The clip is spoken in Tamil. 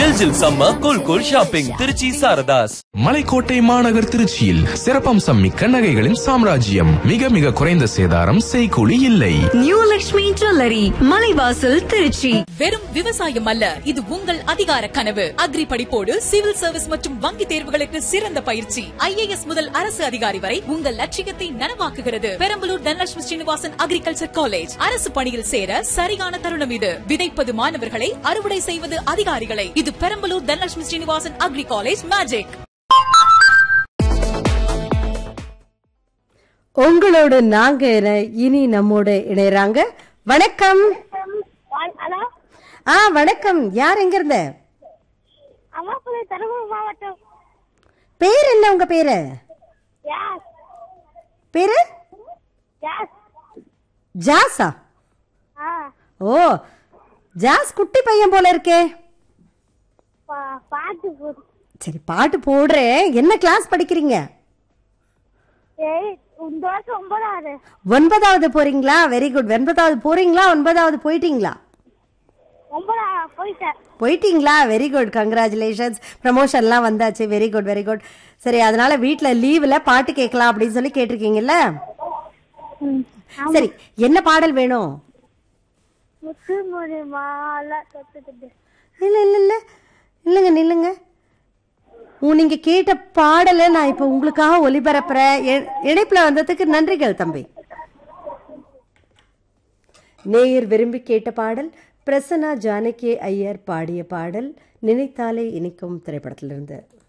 ஜில் ஜில் சம்ம cool cool shopping Trichy Saradhas Malaikottai மாநகர் திருச்சியில் சிறப்பம்சம் மிக்க நகைகளின் சாம்ராஜ்யம் மிக மிக குறைந்த சேதாரம் செய்கூலி இல்லை நியூ லக்ஷ்மி ஜுவல்லரி மலைவாசல் திருச்சி வெறும் விவசாயம் அல்ல இது உங்கள் அதிகார கனவு அக்ரி படிப்போடு சிவில் சர்வீஸ் மற்றும் வங்கி தேர்வுகளுக்கு சிறந்த பயிற்சி ஐஏஎஸ் முதல் அரசு அதிகாரி வரை உங்கள் லட்சியத்தை நனவாக்குகிறது பெரம்பலூர் தனலட்சுமி ஸ்ரீனிவாசன் அக்ரிகல்ச்சர் காலேஜ் அரசு பணியில் சேர சரியான தருணம் இது விதைப்பது மாணவர்களை அறுவடை செய்வது அதிகாரிகளை இது Perambalur Dhanalakshmi Srinivasan agri college magic உங்களோடு நாங்க இணை- இனி நம்மோடு இணையறாங்க வணக்கம் ஹலோ ஆ வணக்கம் யார் எங்க இருந்த அம்மாப்புல தருமபுரி மாவட்டம் பேர் என்ன உங்க பேரு யாஸ் பேரு யாஸ் ஜாஸா ஆ ஓ ஜாஸ் குட்டி பையன் போல இருக்கே பா- பாட்டு போடு சரி பாட்டு போடுறேன் என்ன கிளாஸ் படிக்கிறீங்க ஏய் இந்த வருஷம் ஒன்பதாவது ஒன்பதாவது போறீங்களா வெரி குட் ஒன்பதாவது போறீங்களா ஒன்பதாவது போயிட்டீங்களா ஒன்பதா போயிட்டேன் போயிட்டீங்களா வெரி குட் கங்க்ராச்சுலேஷன்ஸ் ப்ரமோஷன்லாம் வந்தாச்சு வெரி குட் வெரி குட் சரி அதனால வீட்டில் லீவில் பாட்டு கேட்கலாம் அப்படின்னு சொல்லி கேட்டிருக்கீங்கல்ல சரி என்ன பாடல் வேணும் முத்து முடி மாலை தொட்டுக்கிட்டு இல்லை இல்லை இல்லை இல்லைங்க நில்லுங்க உ நீங்கள் கேட்ட பாடலை நான் இப்போ உங்களுக்காக ஒலிபரப்புறேன் இ- இணைப்புல வந்ததுக்கு நன்றிகள் தம்பி நேயர் விரும்பி கேட்ட பாடல் பிரசன்னா ஜானகி ஐயர் பாடிய பாடல் நினைத்தாலே இனிக்கும் திரைப்படத்திலிருந்து